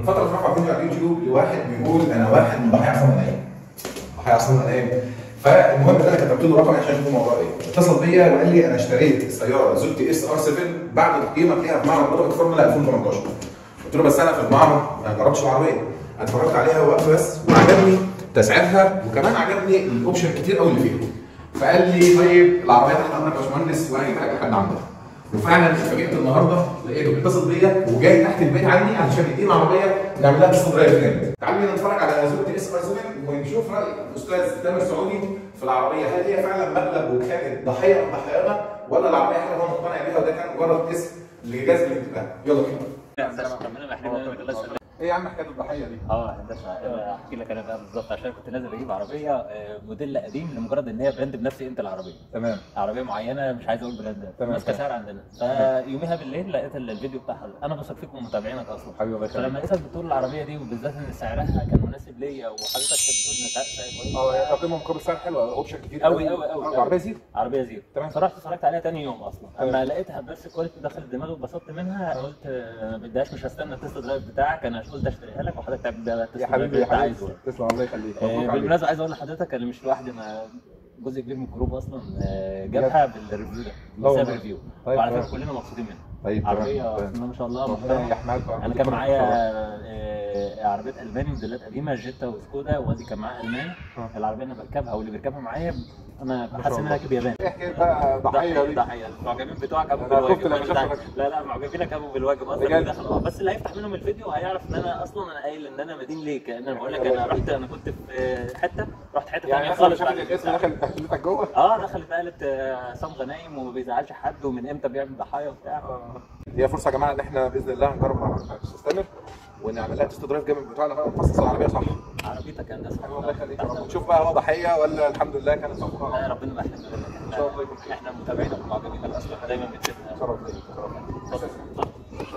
من فتره رفع فيديو على اليوتيوب لواحد بيقول انا واحد من ضحايا عصام النايم ضحايا عصام النايم فالمهم ده انا كتبت له رقم عشان اشوف الموضوع ايه اتصل بيا وقال لي انا اشتريت سياره زوجتي اس ار 7 بعد تقييمك ليها في معرض بطل فورمولا 2018 قلت له بس انا في المعرض ما جربتش العربيه انا اتفرجت عليها وقت بس وعجبني تسعيرها وكمان عجبني الاوبشن كتير قوي اللي فيها فقال لي طيب العربيه تحت امرك يا باشمهندس وانا جبت لك لحد عندك وفعلا اتفاجئت النهارده لقيته بيتصل بيا وجاي تحت البيت عندي علشان يديني العربيه نعمل لها تست درايف تاني. تعالوا بينا نتفرج على زوجة اس ار 7 ونشوف راي الاستاذ تامر سعودي في العربيه هل هي فعلا مقلب وكانت ضحيه من ضحاياها ولا العربيه حاجه هو مقتنع بيها وده كان مجرد اسم لجذب الانتباه. يلا بينا. ايه يا عم حكايه الضحيه دي؟ اه هندسه أنا احكي لك انا بقى بالظبط عشان كنت نازل اجيب عربيه آه، موديل قديم لمجرد ان هي براند بنفس قيمه العربيه تمام عربيه معينه مش عايز اقول براند تمام. ماسكه سعر عندنا فيوميها بالليل لقيت الفيديو بتاعها انا بثق فيكم ومتابعينك اصلا حبيبي الله فلما يخليك. لقيتك بتقول العربيه دي وبالذات ان سعرها كان مناسب ليا وحضرتك كنت بتقول ان سعر سعر كويس اه هي تقييمها مقابل سعر حلو اوبشن كتير أوي أوي أوي. العربيه زيرو عربيه زيرو تمام. فرحت اتفرجت عليها تاني يوم اصلا تمام. اما لقيتها بس كواليتي دخلت دماغي واتبسطت منها قلت آه، ما بدهاش مش هستنى التست درايف بتاعك انا قلت اشتريها لك وحضرتك تعمل بيها التست يا درايف حبيبي اللي يا انت عايزه حبيبي تسلم الله يخليك آه، مبروك عليك. بالمناسبه عايز اقول لحضرتك انا مش لوحدي انا جزء كبير من الجروب اصلا آه، جابها بالريفيو ده لا والله. بسبب الريفيو طيب، وعلى تمام. فكره كلنا مبسوطين منها طيب تمام عربيه تمام. بسم الله ما شاء الله ربنا محترمه يحميك انا كان معايا آه، عربيه الماني موديلات قديمه جيتا وسكودا وادي كان معاها الماني آه. العربيه انا بركبها واللي بيركبها معايا انا شاء حاسس ان الله. انا راكب ياباني ايه حكايه بقى ضحيه دي؟ ضحيه المعجبين بتوعك ابو أنا خفت بالواجب لما مش شفت دعوة. لك. لا لا معجبينك ابو بالواجب اصلا بجد؟ دخل اه بس اللي هيفتح منهم الفيديو هيعرف ان انا اصلا انا قايل ان انا مدين ليك انا بقول لك انا رحت انا كنت في حته رحت حته يعني ثانيه الناس اللي خالص شافت بعد الاسم كده. دخلت تحليلتك جوه اه دخلت قالت آه، عصام غنايم وما بيزعلش حد ومن امتى بيعمل ضحايا وبتاع هي فرصه يا جماعه ان احنا باذن الله نجرب مع الاستاذ تامر ونعمل لها تست درايف جامد بتاعنا بقى ونفصص العربيه صح عربيتك يا هندسه الله يخليك يا رب ونشوف بقى هو ضحيه ولا الحمد لله كانت لا صفقه ربنا ما احنا ان شاء الله يكون خير احنا متابعينك ومعجبينك اصلا دايما بتشوفنا شرف ليك شرف ليك.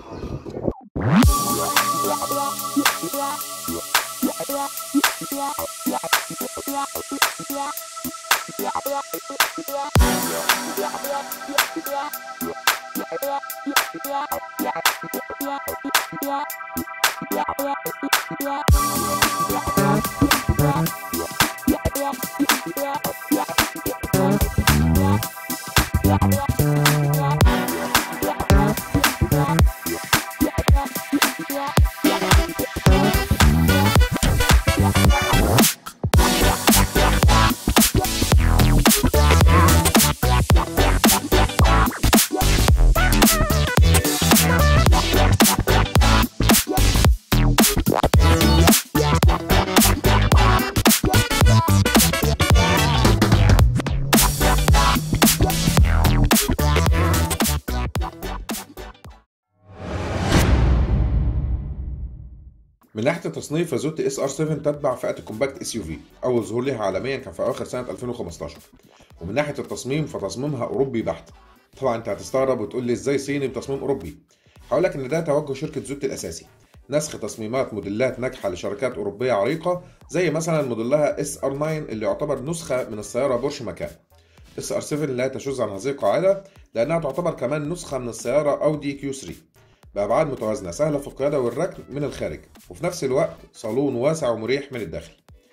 من ناحيه التصنيف فزوتي اس ار 7 تتبع فئه الكومباكت اس يو في اول ظهور لها عالميا كان في اواخر سنه 2015 ومن ناحيه التصميم فتصميمها اوروبي بحت طبعا انت هتستغرب وتقول لي ازاي صيني بتصميم اوروبي هقول لك ان ده توجه شركه زوتي الاساسي نسخ تصميمات موديلات ناجحه لشركات اوروبيه عريقه زي مثلا موديلها اس ار 9 اللي يعتبر نسخه من السياره بورش مكان اس ار 7 لا تشذ عن هذه القاعده لانها تعتبر كمان نسخه من السياره اودي كيو 3 بأبعاد متوازنة سهلة في القيادة والركن من الخارج وفي نفس الوقت صالون واسع ومريح من الداخل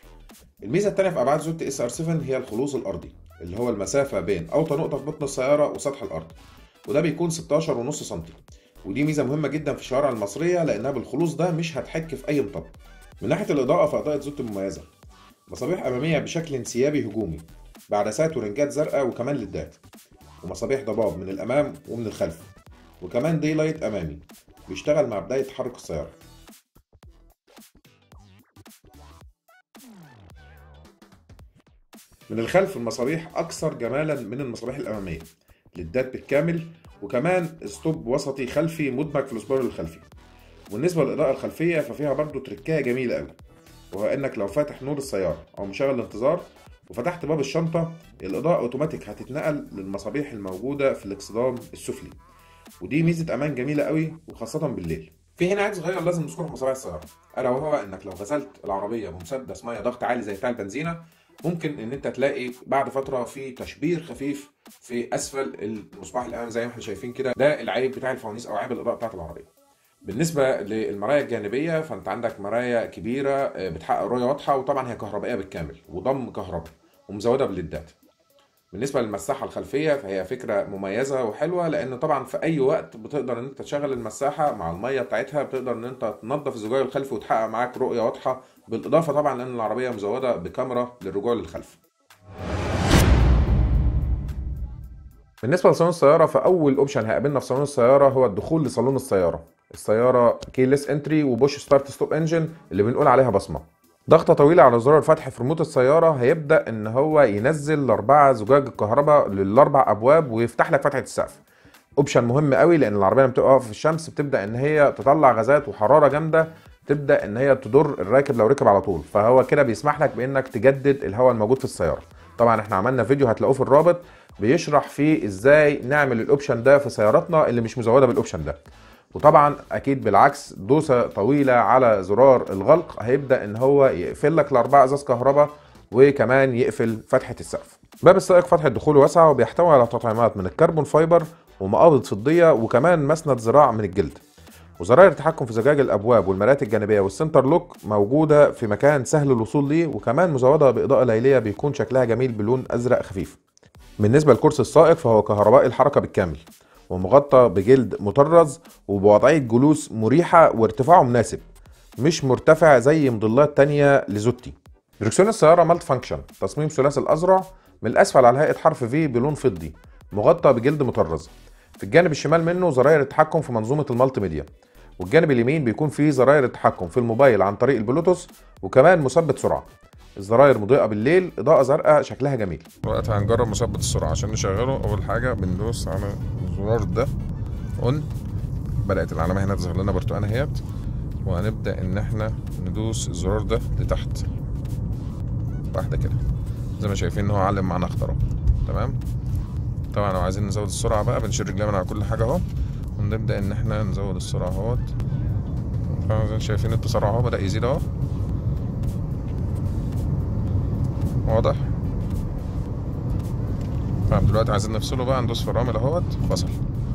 الميزة التانية في أبعاد زوت اس ار 7 هي الخلوص الأرضي اللي هو المسافة بين أوطى نقطة في بطن السيارة وسطح الأرض وده بيكون 16.5 سم ودي ميزة مهمة جدا في الشوارع المصرية لأنها بالخلوص ده مش هتحك في أي مطب من ناحية الإضاءة فإضاءة زوت مميزة مصابيح أمامية بشكل انسيابي هجومي بعدسات ورنجات زرقاء وكمان ليدات ومصابيح ضباب من الأمام ومن الخلف وكمان دي لايت أمامي بيشتغل مع بداية تحرك السيارة من الخلف المصابيح أكثر جمالا من المصابيح الأمامية للدات بالكامل وكمان ستوب وسطي خلفي مدمج في السبويلر الخلفي بالنسبة للإضاءة الخلفية ففيها برضو تركاية جميلة أوي وهو إنك لو فاتح نور السيارة أو مشغل الانتظار وفتحت باب الشنطة الإضاءة أوتوماتيك هتتنقل للمصابيح الموجودة في الاكسدام السفلي ودي ميزه امان جميله قوي وخاصه بالليل في هنا عيب صغير لازم نذكره في مصابيح السياره الا وهو انك لو غسلت العربيه بمسدس ميه ضغط عالي زي بتاع البنزينه ممكن ان انت تلاقي بعد فتره في تشبير خفيف في اسفل المصباح الامامي زي ما احنا شايفين كده ده العيب بتاع الفوانيس او عيب الاضاءه بتاعت العربيه بالنسبة للمرايا الجانبية فأنت عندك مرايا كبيرة آه، بتحقق رؤية واضحة وطبعا هي كهربائية بالكامل وضم كهرباء ومزودة بليدات بالنسبة للمساحة الخلفية فهي فكرة مميزة وحلوة لأن طبعا في أي وقت بتقدر إن أنت تشغل المساحة مع المية بتاعتها بتقدر إن أنت تنظف الزجاج الخلفي وتحقق معاك رؤية واضحة بالإضافة طبعا لأن العربية مزودة بكاميرا للرجوع للخلف بالنسبة لصالون السيارة فأول أوبشن هيقابلنا في صالون السيارة هو الدخول لصالون السيارة السيارة كيلس انتري وبوش ستارت ستوب انجن اللي بنقول عليها بصمة ضغطة طويلة على زرار الفتح في ريموت السيارة هيبدأ إن هو ينزل الأربعة زجاج الكهرباء للأربع أبواب ويفتح لك فتحة السقف اوبشن مهم قوي لان العربيه لما بتبقى واقفه في الشمس بتبدا ان هي تطلع غازات وحراره جامده تبدا ان هي تضر الراكب لو ركب على طول فهو كده بيسمح لك بانك تجدد الهواء الموجود في السياره طبعا احنا عملنا فيديو هتلاقوه في الرابط بيشرح فيه ازاي نعمل الاوبشن ده في سياراتنا اللي مش مزوده بالاوبشن ده وطبعا اكيد بالعكس دوسه طويله على زرار الغلق هيبدا ان هو يقفل لك الاربع ازاز كهرباء وكمان يقفل فتحه السقف باب السائق فتحه دخوله واسعه وبيحتوي على تطعيمات من الكربون فايبر ومقابض فضيه وكمان مسند ذراع من الجلد وزراير التحكم في زجاج الابواب والمرات الجانبيه والسنتر لوك موجوده في مكان سهل الوصول ليه وكمان مزوده باضاءه ليليه بيكون شكلها جميل بلون ازرق خفيف بالنسبه لكرسي السائق فهو كهربائي الحركه بالكامل ومغطى بجلد مطرز وبوضعيه جلوس مريحه وارتفاعه مناسب مش مرتفع زي مضلات تانية لزوتي دركسيون السيارة مالت فانكشن تصميم ثلاثي الأذرع من الأسفل على هيئة حرف في بلون فضي مغطى بجلد مطرز في الجانب الشمال منه زراير التحكم في منظومة المالتي ميديا والجانب اليمين بيكون فيه زراير التحكم في الموبايل عن طريق البلوتوث وكمان مثبت سرعة الزراير مضيئة بالليل إضاءة زرقاء شكلها جميل دلوقتي هنجرب مثبت السرعة عشان نشغله أول حاجة بندوس على الزرار ده اون بدأت العلامة هنا تظهر لنا برتقانة اهيت وهنبدأ إن احنا ندوس الزرار ده لتحت واحدة كده زي ما شايفين إن هو علم معانا اختار اهو تمام طبعا لو عايزين نزود السرعة بقى بنشيل رجلنا من على كل حاجة اهو ونبدأ إن احنا نزود السرعة اهوت طبعا زي ما شايفين التسارع اهو بدأ يزيد اهو واضح طبعا دلوقتي عايزين نفصله بقى ندوس في الرامل اهوت فصل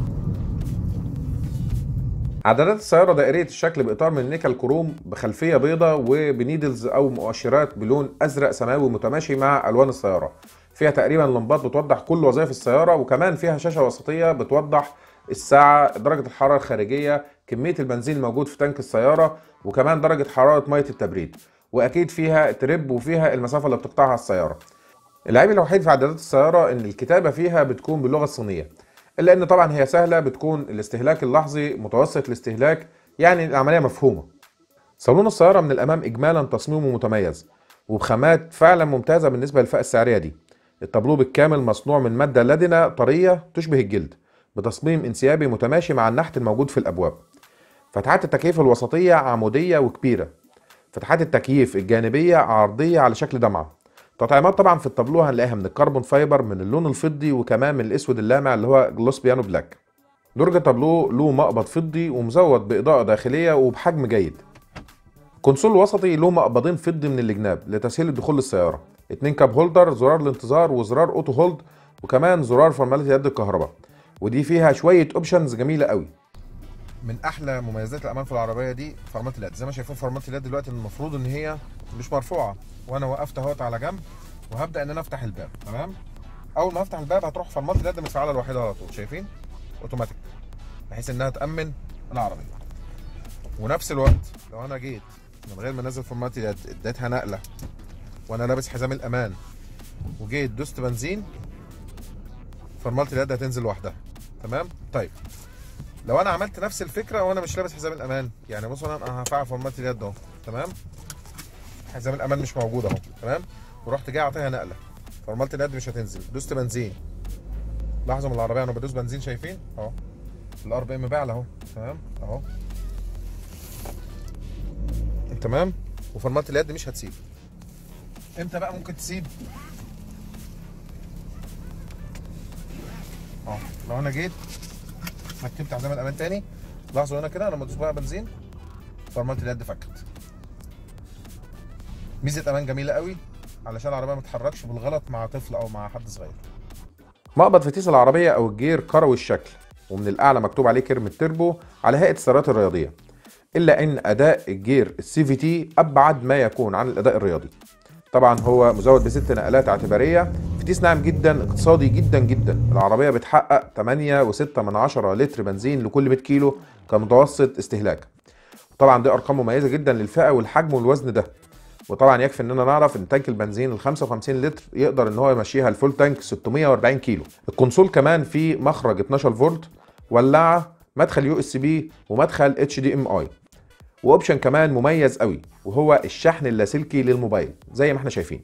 عدادات السيارة دائرية الشكل بإطار من نيكل كروم بخلفية بيضاء وبنيدلز أو مؤشرات بلون أزرق سماوي متماشي مع ألوان السيارة فيها تقريبا لمبات بتوضح كل وظائف السيارة وكمان فيها شاشة وسطية بتوضح الساعة درجة الحرارة الخارجية كمية البنزين الموجود في تانك السيارة وكمان درجة حرارة مية التبريد وأكيد فيها تريب وفيها المسافة اللي بتقطعها السيارة العيب الوحيد في عدادات السيارة إن الكتابة فيها بتكون باللغة الصينية إلا إن طبعا هي سهلة بتكون الاستهلاك اللحظي متوسط الاستهلاك يعني العملية مفهومة صالون السيارة من الأمام إجمالا تصميمه متميز وبخامات فعلا ممتازة بالنسبة للفئة السعرية دي التابلو بالكامل مصنوع من مادة لدنة طرية تشبه الجلد بتصميم انسيابي متماشي مع النحت الموجود في الأبواب فتحات التكييف الوسطية عمودية وكبيرة فتحات التكييف الجانبية عرضية على شكل دمعة تطعيمات طبعا في التابلو هنلاقيها من الكربون فايبر من اللون الفضي وكمان من الاسود اللامع اللي هو جلوس بيانو بلاك درج التابلو له مقبض فضي ومزود باضاءه داخليه وبحجم جيد كونسول وسطي له مقبضين فضي من الجناب لتسهيل الدخول للسياره اتنين كاب هولدر زرار الانتظار وزرار اوتو هولد وكمان زرار فرمله يد الكهرباء ودي فيها شويه اوبشنز جميله قوي من احلى مميزات الامان في العربيه دي فرمات اليد زي ما شايفين فرمات اليد دلوقتي المفروض ان هي مش مرفوعه وانا وقفت اهوت على جنب وهبدا ان انا افتح الباب تمام اول ما افتح الباب هتروح فرمات اليد متفعله لوحدها على طول شايفين اوتوماتيك بحيث انها تامن العربيه ونفس الوقت لو انا جيت من غير ما انزل فرمات اليد اديتها نقله وانا لابس حزام الامان وجيت دوست بنزين فرمات اليد هتنزل لوحدها تمام طيب لو انا عملت نفس الفكره وانا مش لابس حزام الامان يعني مثلا انا هفعل فرمات اليد اهو تمام حزام الامان مش موجود اهو تمام ورحت جاي اعطيها نقله فرملت اليد مش هتنزل دوست بنزين لاحظوا من العربيه انا بدوس بنزين شايفين اهو الار بي ام بعلى اهو تمام اهو تمام وفرملت اليد مش هتسيب امتى بقى ممكن تسيب اهو لو انا جيت ركبت حزام الامان تاني لاحظوا هنا كده لما ادوس بقى بنزين فرملت اليد فكت ميزه امان جميله قوي علشان العربيه ما تتحركش بالغلط مع طفل او مع حد صغير مقبض فتيس العربية أو الجير كروي الشكل ومن الأعلى مكتوب عليه كلمة تربو على هيئة السيارات الرياضية الا ان اداء الجير السي في تي ابعد ما يكون عن الاداء الرياضي طبعا هو مزود بست نقلات اعتباريه فتيس ناعم جدا اقتصادي جدا جدا العربيه بتحقق 8.6 من عشرة لتر بنزين لكل 100 كيلو كمتوسط استهلاك طبعا دي ارقام مميزه جدا للفئه والحجم والوزن ده وطبعا يكفي اننا نعرف ان تانك البنزين ال 55 لتر يقدر ان هو يمشيها الفول تانك 640 كيلو الكونسول كمان فيه مخرج 12 فولت ولاعه مدخل يو اس بي ومدخل اتش دي ام اي واوبشن كمان مميز قوي وهو الشحن اللاسلكي للموبايل زي ما احنا شايفين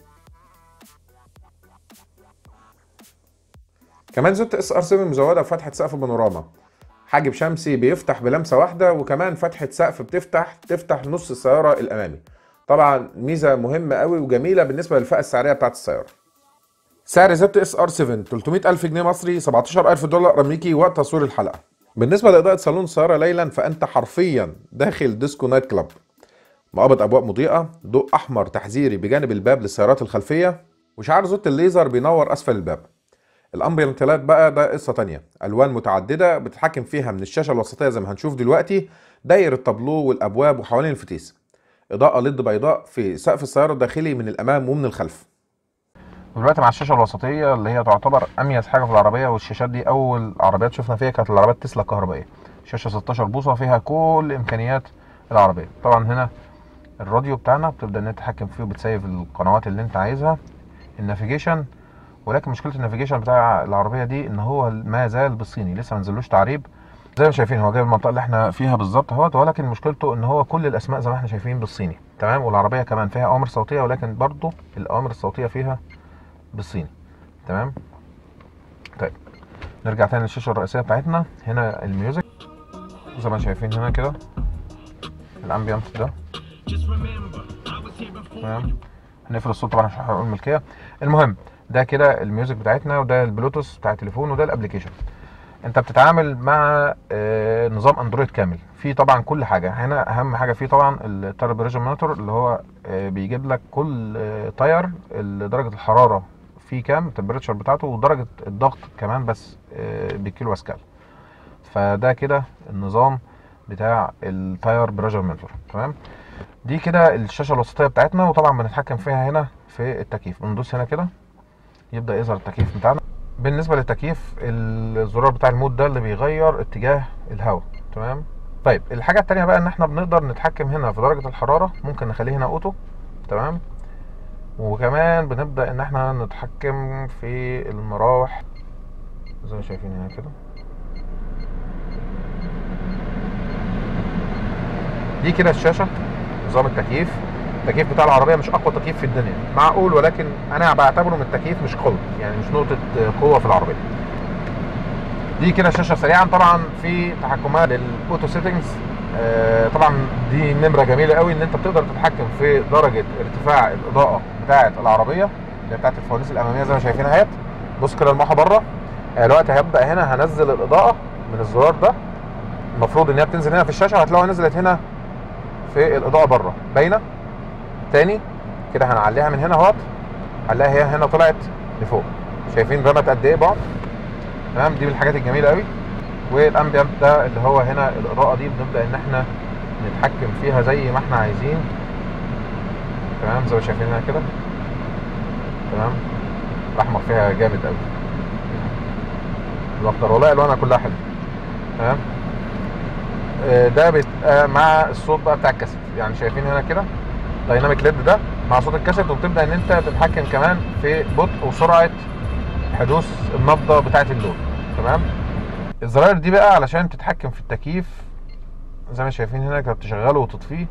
كمان زوت اس ار 7 مزوده بفتحه سقف بانوراما حاجب شمسي بيفتح بلمسه واحده وكمان فتحه سقف بتفتح تفتح نص السياره الامامي طبعا ميزه مهمه قوي وجميله بالنسبه للفئه السعريه بتاعت السياره سعر زد اس ار 7 300 الف جنيه مصري 17000 دولار امريكي وقت تصوير الحلقه بالنسبه لاضاءه صالون السياره ليلا فانت حرفيا داخل ديسكو نايت كلاب مقابض ابواب مضيئه ضوء احمر تحذيري بجانب الباب للسيارات الخلفيه وشعار زوت الليزر بينور اسفل الباب الامبيانتلات بقى ده قصه تانية الوان متعدده بتتحكم فيها من الشاشه الوسطيه زي ما هنشوف دلوقتي داير التابلو والابواب وحوالين الفتيس اضاءه ليد بيضاء في سقف السياره الداخلي من الامام ومن الخلف ودلوقتي مع الشاشه الوسطيه اللي هي تعتبر اميز حاجه في العربيه والشاشات دي اول عربيات شفنا فيها كانت العربيات تسلا الكهربائيه شاشه 16 بوصه فيها كل امكانيات العربيه طبعا هنا الراديو بتاعنا بتبدا ان انت تتحكم فيه وبتسيف القنوات اللي انت عايزها النافيجيشن ولكن مشكله النافيجيشن بتاع العربيه دي ان هو ما زال بالصيني لسه ما نزلوش تعريب زي ما شايفين هو جايب المنطقه اللي احنا فيها بالظبط اهوت ولكن مشكلته ان هو كل الاسماء زي ما احنا شايفين بالصيني تمام والعربيه كمان فيها اوامر صوتيه ولكن برضو الاوامر الصوتيه فيها بالصيني تمام طيب نرجع تاني للشاشه الرئيسيه بتاعتنا هنا الميوزك زي ما شايفين هنا كده الامبيانت ده تمام هنقفل الصوت طبعا عشان هنقول ملكيه المهم ده كده الميوزك بتاعتنا وده البلوتوث بتاع التليفون وده الابلكيشن انت بتتعامل مع آه، نظام اندرويد كامل في طبعا كل حاجه هنا اهم حاجه فيه طبعا التاير بريشر مونيتور اللي هو آه، بيجيب لك كل آه، تاير درجه الحراره فيه كام التمبريتشر بتاعته ودرجه الضغط كمان بس آه، بالكيلو باسكال فده كده النظام بتاع التاير بريشر مونيتور تمام دي كده الشاشه الوسطيه بتاعتنا وطبعا بنتحكم فيها هنا في التكييف بندوس هنا كده يبدا يظهر التكييف بتاعنا بالنسبه للتكييف الزرار بتاع المود ده اللي بيغير اتجاه الهواء تمام طيب الحاجه التانية بقى ان احنا بنقدر نتحكم هنا في درجه الحراره ممكن نخليه هنا اوتو تمام وكمان بنبدا ان احنا نتحكم في المراوح زي ما شايفين هنا كده دي كده الشاشه نظام التكييف التكييف بتاع العربيه مش اقوى تكييف في الدنيا معقول ولكن انا بعتبره من التكييف مش قوي يعني مش نقطه قوه في العربيه دي كده شاشه سريعا طبعا في تحكمات للاوتو سيتنجز آه طبعا دي نمره جميله قوي ان انت بتقدر تتحكم في درجه ارتفاع الاضاءه بتاعه العربيه اللي بتاعه الفوانيس الاماميه زي ما شايفين اهيت بص كده المروحه بره آه دلوقتي هبدا هنا هنزل الاضاءه من الزرار ده المفروض ان هي بتنزل هنا في الشاشه هتلاقوها نزلت هنا في الاضاءه بره باينه تاني كده هنعليها من هنا اهوت هنلاقي هي هنا طلعت لفوق شايفين رمت قد ايه بعد تمام دي من الحاجات الجميله قوي والامبيانت ده اللي هو هنا الاضاءه دي بنبدا ان احنا نتحكم فيها زي ما احنا عايزين تمام زي ما شايفين هنا كده تمام الاحمر فيها جامد قوي الاخضر والله الوانها كلها حلوه تمام آه، ده بيبقى مع الصوت بقى بتاع الكاسيت يعني شايفين هنا كده دايناميك ليد ده مع صوت الكاسيت وبتبدا ان انت تتحكم كمان في بطء وسرعه حدوث النبضه بتاعه اللون تمام الزراير دي بقى علشان تتحكم في التكييف زي ما شايفين هنا كده بتشغله وتطفيه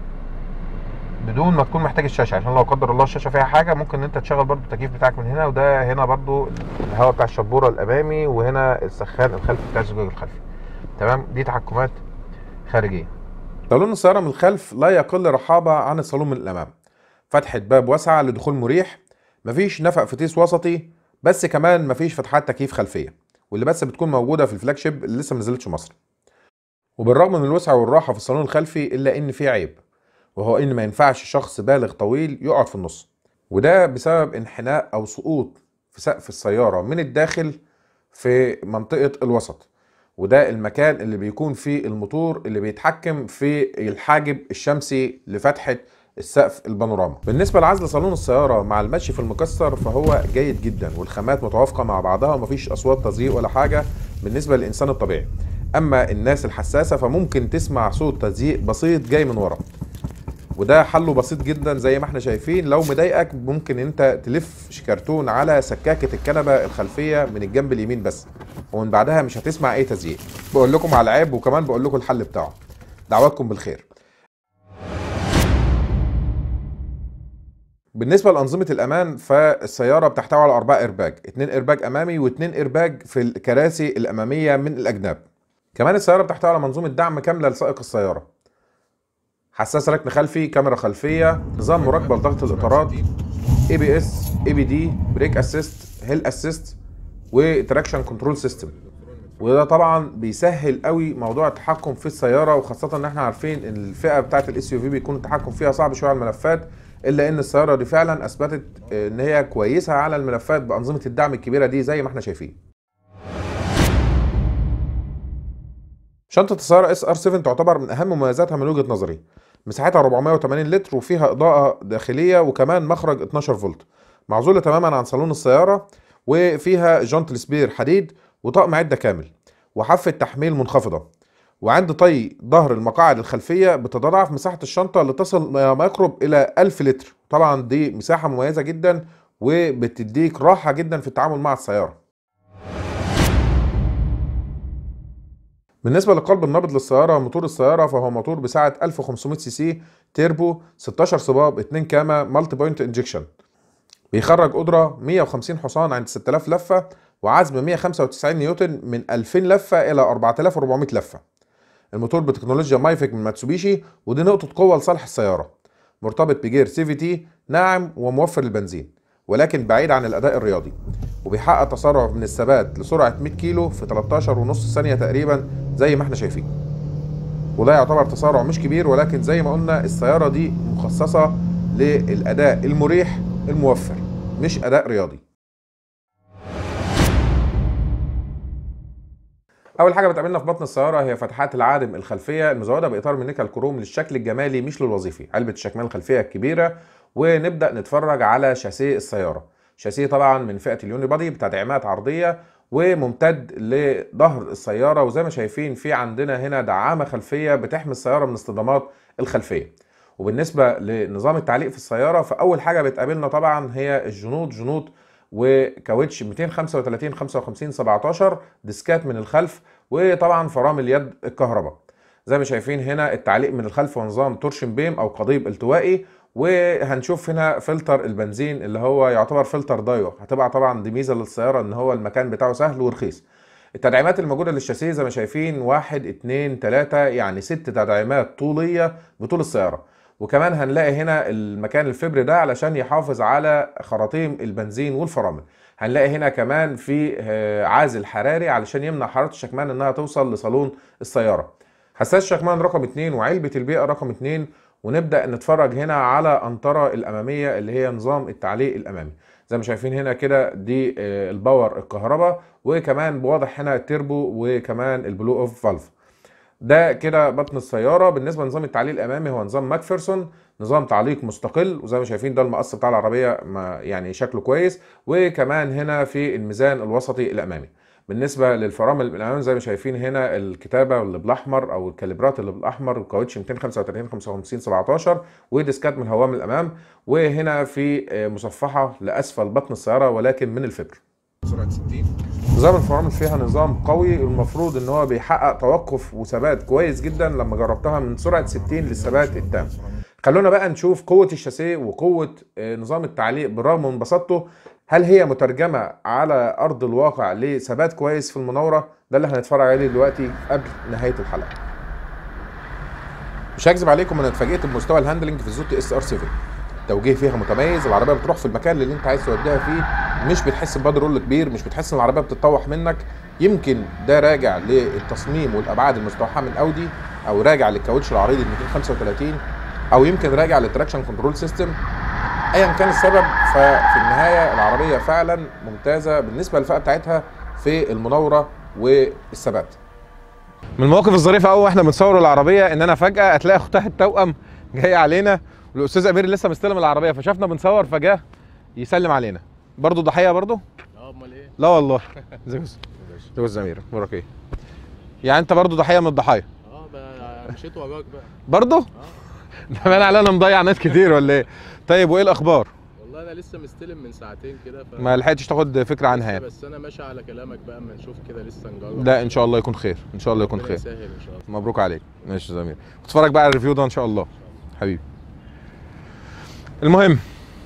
بدون ما تكون محتاج الشاشه عشان لو قدر الله الشاشه فيها حاجه ممكن ان انت تشغل برضو التكييف بتاعك من هنا وده هنا برضو الهواء بتاع الشبوره الامامي وهنا السخان الخلفي بتاع الزجاج الخلفي تمام دي تحكمات خارجيه صالون السيارة من الخلف لا يقل رحابة عن الصالون من الأمام فتحة باب واسعة لدخول مريح مفيش نفق فتيس وسطي بس كمان مفيش فتحات تكييف خلفية واللي بس بتكون موجودة في الفلاج شيب اللي لسه منزلتش مصر وبالرغم من الوسع والراحة في الصالون الخلفي إلا إن فيه عيب وهو إن ما ينفعش شخص بالغ طويل يقعد في النص وده بسبب انحناء أو سقوط في سقف السيارة من الداخل في منطقة الوسط وده المكان اللي بيكون فيه الموتور اللي بيتحكم في الحاجب الشمسي لفتحة السقف البانوراما بالنسبة لعزل صالون السيارة مع المشي في المكسر فهو جيد جدا والخامات متوافقة مع بعضها ومفيش أصوات تزييق ولا حاجة بالنسبة للإنسان الطبيعي أما الناس الحساسة فممكن تسمع صوت تزييق بسيط جاي من ورا وده حله بسيط جدا زي ما احنا شايفين لو مضايقك ممكن انت تلف شكرتون على سكاكة الكنبة الخلفية من الجنب اليمين بس ومن بعدها مش هتسمع اي تزييق بقول لكم على العيب وكمان بقول لكم الحل بتاعه دعواتكم بالخير بالنسبة لأنظمة الأمان فالسيارة بتحتوي على أربع إيرباج اتنين إيرباج أمامي واتنين إيرباج في الكراسي الأمامية من الأجناب كمان السيارة بتحتوي على منظومة دعم كاملة لسائق السيارة حساس ركن خلفي كاميرا خلفيه نظام مراقبه لضغط الاطارات اي بي اس اي بي دي بريك اسيست هيل اسيست وتراكشن كنترول سيستم وده طبعا بيسهل قوي موضوع التحكم في السياره وخاصه ان احنا عارفين ان الفئه بتاعه الاس يو في بيكون التحكم فيها صعب شويه على الملفات الا ان السياره دي فعلا اثبتت ان هي كويسه على الملفات بانظمه الدعم الكبيره دي زي ما احنا شايفين شنطة السيارة اس ار 7 تعتبر من أهم مميزاتها من وجهة نظري. مساحتها 480 لتر وفيها إضاءة داخلية وكمان مخرج 12 فولت. معزولة تماما عن صالون السيارة وفيها جنط السبير حديد وطقم عدة كامل وحافة تحميل منخفضة. وعند طي ظهر المقاعد الخلفية بتتضاعف مساحة الشنطة لتصل ما يقرب إلى 1000 لتر. طبعا دي مساحة مميزة جدا وبتديك راحة جدا في التعامل مع السيارة. بالنسبة للقلب النابض للسيارة موتور السيارة فهو موتور بسعة 1500 سي سي تيربو 16 صباب 2 كاما مالتي بوينت انجكشن بيخرج قدرة 150 حصان عند 6000 لفة وعزم 195 نيوتن من 2000 لفة إلى 4400 لفة الموتور بتكنولوجيا مايفيك من ماتسوبيشي ودي نقطة قوة لصالح السيارة مرتبط بجير سي في تي ناعم وموفر للبنزين ولكن بعيد عن الأداء الرياضي وبيحقق تسارع من الثبات لسرعة 100 كيلو في 13 ونص ثانية تقريبا زي ما احنا شايفين وده يعتبر تسارع مش كبير ولكن زي ما قلنا السيارة دي مخصصة للأداء المريح الموفر مش أداء رياضي أول حاجة بتقابلنا في بطن السيارة هي فتحات العادم الخلفية المزودة بإطار من نيكل كروم للشكل الجمالي مش للوظيفي علبة الشكمان الخلفية الكبيرة ونبدأ نتفرج على شاسيه السيارة شاسيه طبعا من فئة اليوني بادي بتدعيمات عرضية وممتد لظهر السيارة وزي ما شايفين في عندنا هنا دعامة خلفية بتحمي السيارة من الاصطدامات الخلفية وبالنسبة لنظام التعليق في السيارة فأول حاجة بتقابلنا طبعا هي الجنوط جنوط وكاوتش 235 55 17 ديسكات من الخلف وطبعا فرامل يد الكهرباء زي ما شايفين هنا التعليق من الخلف ونظام تورشن بيم او قضيب التوائي وهنشوف هنا فلتر البنزين اللي هو يعتبر فلتر دايو هتبقى طبعا دي ميزه للسياره ان هو المكان بتاعه سهل ورخيص التدعيمات الموجوده للشاسيه زي ما شايفين واحد اتنين تلاته يعني ست تدعيمات طوليه بطول السياره وكمان هنلاقي هنا المكان الفبر ده علشان يحافظ على خراطيم البنزين والفرامل هنلاقي هنا كمان في عازل حراري علشان يمنع حراره الشكمان انها توصل لصالون السياره حساس شكمان رقم اتنين وعلبه البيئه رقم اتنين ونبدا نتفرج هنا على انطره الاماميه اللي هي نظام التعليق الامامي زي ما شايفين هنا كده دي الباور الكهرباء وكمان بواضح هنا التربو وكمان البلو اوف فالف ده كده بطن السياره بالنسبه لنظام التعليق الامامي هو نظام ماكفيرسون نظام تعليق مستقل وزي ما شايفين ده المقص بتاع العربيه ما يعني شكله كويس وكمان هنا في الميزان الوسطي الامامي بالنسبه للفرامل الامام زي ما شايفين هنا الكتابه اللي بالاحمر او الكاليبرات اللي بالاحمر وكاوتش 235 55 17 وديسكات من هوام الامام وهنا في مصفحه لاسفل بطن السياره ولكن من الفبر سرعه 60 نظام الفرامل فيها نظام قوي المفروض ان هو بيحقق توقف وثبات كويس جدا لما جربتها من سرعه 60 للثبات التام خلونا بقى نشوف قوه الشاسيه وقوه نظام التعليق بالرغم من بساطته هل هي مترجمة على أرض الواقع لثبات كويس في المناورة؟ ده اللي هنتفرج عليه دلوقتي قبل نهاية الحلقة. مش هكذب عليكم أنا اتفاجئت بمستوى الهاندلنج في الزوتي اس ار 7. التوجيه فيها متميز، العربية بتروح في المكان اللي أنت عايز توديها فيه، مش بتحس ببادي رول كبير، مش بتحس إن العربية بتتطوح منك، يمكن ده راجع للتصميم والأبعاد المستوحاة من أودي أو راجع للكاوتش العريض ال 235 أو يمكن راجع للتراكشن كنترول سيستم ايا كان السبب ففي النهايه العربيه فعلا ممتازه بالنسبه للفئه بتاعتها في المناوره والثبات من المواقف الظريفه قوي واحنا بنصور العربيه ان انا فجاه هتلاقي اختها التوأم جايه علينا والاستاذ امير لسه مستلم العربيه فشافنا بنصور فجاه يسلم علينا برضه ضحيه برضه اه امال ايه؟ لا والله ازيك يا أستاذ؟ ازيك يا أستاذ امير اخبارك ايه يعني انت برضه ضحيه من الضحايا اه بقى مشيت وراك بقى برضه ده باين علينا انا مضيع ناس كتير ولا ايه طيب وايه الاخبار والله انا لسه مستلم من ساعتين كده ف... ما لحقتش تاخد فكره عنها لسه يعني بس انا ماشي على كلامك بقى اما نشوف كده لسه نجرب لا ان شاء الله يكون خير ان شاء الله يكون ربنا خير يسهل ان شاء الله مبروك عليك ماشي يا زمير اتفرج بقى على الريفيو ده ان شاء الله حبيبي المهم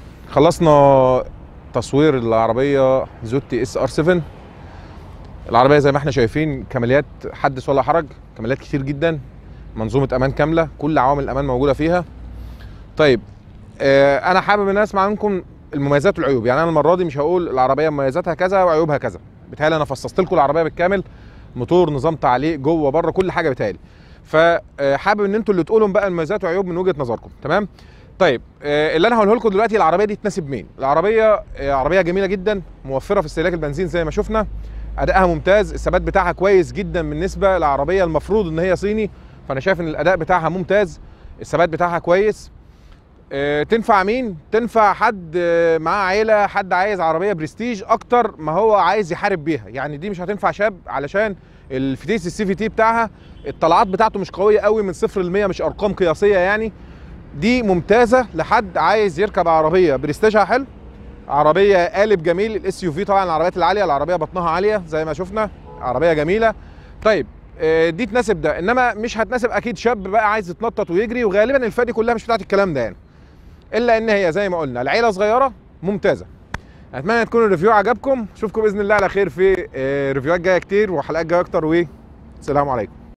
خلصنا تصوير العربيه زوتي اس ار 7 العربيه زي ما احنا شايفين كماليات حدث ولا حرج كماليات كتير جدا منظومه امان كامله كل عوامل الامان موجوده فيها طيب آه انا حابب ان اسمع منكم المميزات والعيوب يعني انا المره دي مش هقول العربيه مميزاتها كذا وعيوبها كذا بتهيألي انا فصصت لكم العربيه بالكامل موتور نظام تعليق جوه بره كل حاجه بتهيألي فحابب ان انتوا اللي تقولوا بقى المميزات وعيوب من وجهه نظركم تمام طيب آه، اللي انا هقوله لكم دلوقتي العربيه دي تناسب مين العربيه آه، عربيه جميله جدا موفره في استهلاك البنزين زي ما شفنا ادائها ممتاز الثبات بتاعها كويس جدا بالنسبه لعربيه المفروض ان هي صيني فانا شايف ان الاداء بتاعها ممتاز الثبات بتاعها كويس آه، تنفع مين تنفع حد آه، معاه عيله حد عايز عربيه برستيج اكتر ما هو عايز يحارب بيها يعني دي مش هتنفع شاب علشان الفتيس السي في تي بتاعها الطلعات بتاعته مش قويه قوي من صفر ل 100 مش ارقام قياسيه يعني دي ممتازه لحد عايز يركب عربيه برستيجها حلو عربيه قالب جميل الاس يو في طبعا العربيات العاليه العربيه بطنها عاليه زي ما شفنا عربيه جميله طيب آه، دي تناسب ده انما مش هتناسب اكيد شاب بقى عايز يتنطط ويجري وغالبا الفئه دي كلها مش بتاعت الكلام ده يعني الا ان هي زي ما قلنا العيله صغيره ممتازه اتمنى تكون الريفيو عجبكم اشوفكم باذن الله على خير في آه، ريفيوهات جايه كتير وحلقات جايه اكتر والسلام عليكم